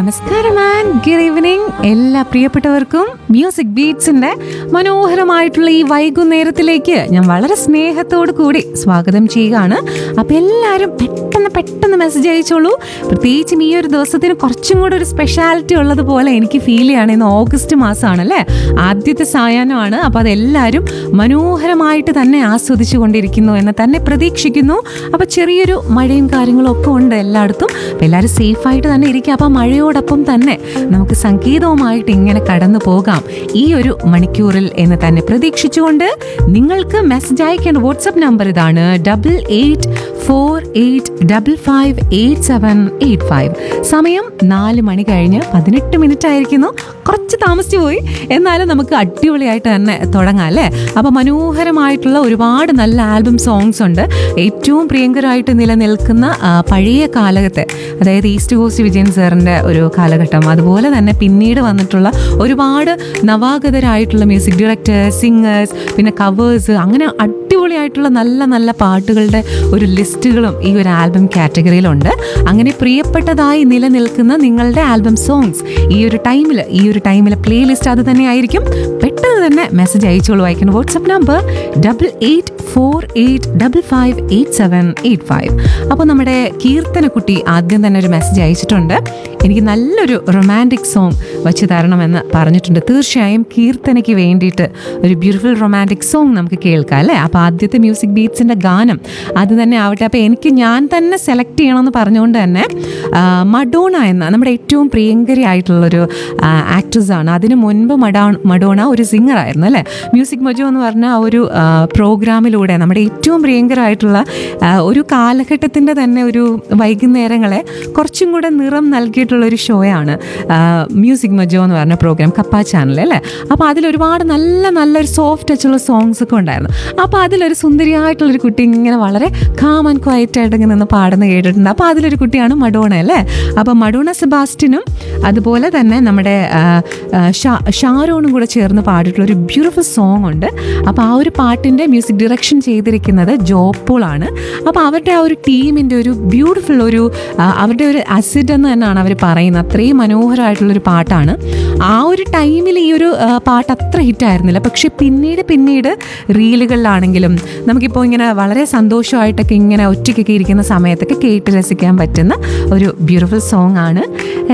നമസ്കാരം and good evening എല്ലാ പ്രിയപ്പെട്ടവർക്കും മ്യൂസിക് ബീറ്റ്സിന്റെ മനോഹരമായിട്ടുള്ള ഈ വൈകുന്നേരത്തിലേക്ക് ഞാൻ വളരെ സ്നേഹത്തോടു കൂടി സ്വാഗതം ചെയ്യുകയാണ് അപ്പൊ എല്ലാവരും പെട്ടെന്ന് പെട്ടെന്ന് മെസ്സേജ് അയച്ചോളൂ പ്രത്യേകിച്ചും ഈ ഒരു ദിവസത്തിന് കുറച്ചും കൂടെ ഒരു സ്പെഷ്യാലിറ്റി ഉള്ളതുപോലെ എനിക്ക് ഫീൽ ചെയ്യാണ് ഇന്ന് ഓഗസ്റ്റ് മാസമാണല്ലേ ആദ്യത്തെ സായാഹ്നമാണ് അപ്പോൾ അതെല്ലാവരും മനോഹരമായിട്ട് തന്നെ ആസ്വദിച്ചു കൊണ്ടിരിക്കുന്നു എന്ന് തന്നെ പ്രതീക്ഷിക്കുന്നു അപ്പോൾ ചെറിയൊരു മഴയും കാര്യങ്ങളും ഒക്കെ ഉണ്ട് എല്ലായിടത്തും അപ്പോൾ എല്ലാവരും സേഫായിട്ട് തന്നെ ഇരിക്കുക അപ്പോൾ മഴയോടൊപ്പം തന്നെ നമുക്ക് സംഗീതവുമായിട്ട് ഇങ്ങനെ കടന്നു പോകാം ഈ ഒരു മണിക്കൂറിൽ എന്ന് തന്നെ പ്രതീക്ഷിച്ചുകൊണ്ട് നിങ്ങൾക്ക് മെസ്സേജ് അയക്കേണ്ട വാട്സപ്പ് നമ്പർ ഇതാണ് double eight four eight double five eight seven eight five സമയം നാല് മണി കഴിഞ്ഞ് പതിനെട്ട് മിനിറ്റ് ആയിരിക്കുന്നു കുറച്ച് താമസിച്ചു പോയി എന്നാലും നമുക്ക് അടിപൊളിയായിട്ട് തന്നെ തുടങ്ങാം അല്ലേ അപ്പോൾ മനോഹരമായിട്ടുള്ള ഒരുപാട് നല്ല ആൽബം സോങ്സ് ഉണ്ട് ഏറ്റവും പ്രിയങ്കരമായിട്ട് നിലനിൽക്കുന്ന ആ, പഴയ കാലത്തെ അതായത് ഈസ്റ്റ് കോസ്റ്റ് വിജയൻ സാറിൻ്റെ ഒരു കാലഘട്ടം അതുപോലെ തന്നെ പിന്നീട് വന്നിട്ടുള്ള ഒരുപാട് നവാഗതരായിട്ടുള്ള മ്യൂസിക് ഡയറക്ടേഴ്സ് സിംഗേഴ്സ് പിന്നെ കവേഴ്സ് അങ്ങനെ അടിപൊളിയായിട്ടുള്ള നല്ല നല്ല പാട്ടുകളുടെ ഒരു ലിസ്റ്റുകളും ഈ ഒരു ആൽബം കാറ്റഗറിയിലുണ്ട് അങ്ങനെ പ്രിയപ്പെട്ടതായി നിലനിൽക്കുന്ന നിങ്ങളുടെ ആൽബം സോങ്സ് ഈ ഒരു ടൈമിൽ ഈ ഒരു ടൈമിലെ പ്ലേലിസ്റ്റ് അത് തന്നെ ആയിരിക്കും പെട്ടെന്ന് തന്നെ മെസ്സേജ് അയച്ചോളൂ അയക്കുന്ന WhatsApp number double eight four eight double five eight seven eight five അപ്പോൾ നമ്മുടെ കീർത്തനക്കുട്ടി ആദ്യം തന്നെ ഒരു മെസ്സേജ് അയച്ചിട്ടുണ്ട് എനിക്ക് നല്ലൊരു റൊമാൻറ്റിക് സോങ് വച്ച് തരണമെന്ന് പറഞ്ഞിട്ടുണ്ട് തീർച്ചയായും കീർത്തനയ്ക്ക് വേണ്ടിയിട്ട് ഒരു ബ്യൂട്ടിഫുൾ റൊമാൻറ്റിക് സോങ് നമുക്ക് കേൾക്കാം അല്ലേ അപ്പോൾ ആദ്യത്തെ മ്യൂസിക് ബീറ്റ്സിൻ്റെ ഗാനം അത് തന്നെ ആവട്ടെ അപ്പോൾ എനിക്ക് ഞാൻ തന്നെ സെലക്ട് ചെയ്യണമെന്ന് പറഞ്ഞുകൊണ്ട് തന്നെ ആ, മഡോണ എന്ന നമ്മുടെ ഏറ്റവും പ്രിയങ്കരിയായിട്ടുള്ളൊരു ആക്ട്രസ് ആണ് അതിന് മുൻപ് മഡാ മഡോണ ഒരു സിംഗർ ആയിരുന്നു അല്ലേ മ്യൂസിക് മജോ എന്ന് പറഞ്ഞ ആ ഒരു ആ, പ്രോഗ്രാമിലൂടെ നമ്മുടെ ഏറ്റവും പ്രിയങ്കരമായിട്ടുള്ള ആ, ഒരു കാലഘട്ടത്തിൻ്റെ തന്നെ ഒരു വൈകുന്നേരങ്ങളെ കുറച്ചും കൂടെ നിറം നൽകിയിട്ടുള്ള ഒരു ഷോയാണ് മ്യൂസിക് മജോ എന്ന് പറഞ്ഞ പ്രോഗ്രാം കപ്പ ചാനൽ അല്ലേ അപ്പോൾ അതിലൊരുപാട് നല്ല നല്ലൊരു സോഫ്റ്റ് ടച്ചുള്ള സോങ്സ് ഒക്കെ ഉണ്ടായിരുന്നു അപ്പോൾ അതിലൊരു സുന്ദരിയായിട്ടുള്ളൊരു കുട്ടി ഇങ്ങനെ വളരെ കാം ആൻഡ് ക്വയറ്റ് ആയിട്ട് ഇങ്ങനെ നിന്ന് പാടുന്ന കേട്ടിട്ടുണ്ട് അപ്പോൾ അതിലൊരു കുട്ടിയാണ് മഡോണ അല്ലേ അപ്പോൾ മഡോണ സെബാസ്റ്റിനും അതുപോലെ തന്നെ നമ്മുടെ ആ, ആ, ഷാ- ഷാരോണും കൂടെ ചേർന്ന് പാടിയിട്ടുള്ള ഒരു ബ്യൂട്ടിഫുൾ സോങ് ഉണ്ട് അപ്പോൾ ആ ഒരു പാട്ടിൻ്റെ മ്യൂസിക് ഡയറക്ഷൻ ചെയ്തിരിക്കുന്നത് ജോപ്പോളാണ് അപ്പോൾ അവരുടെ ആ ഒരു ടീമിൻ്റെ ഒരു ബ്യൂട്ടിഫുൾ ഒരു ആ, അവരുടെ ഒരു അസിഡ് എന്ന് തന്നെയാണ് അവർ പറയുന്നത് അത്രയും മനോഹരമായിട്ടുള്ളൊരു പാട്ടാണ് ആ ഒരു ടൈമിൽ ഈ ഒരു ആ, പാട്ട് അത്ര ഹിറ്റായിരുന്നില്ല പക്ഷെ പിന്നീട് പിന്നീട് റീലുകളിലാണെങ്കിലും നമുക്കിപ്പോൾ ഇങ്ങനെ വളരെ സന്തോഷമായിട്ടൊക്കെ ഇങ്ങനെ ഒറ്റയ്ക്കൊക്കെ ഇരിക്കുന്ന സമയത്തൊക്കെ കേട്ട് രസിക്കാൻ പറ്റുന്ന ഒരു ബ്യൂട്ടിഫുൾ സോങ് ആണ്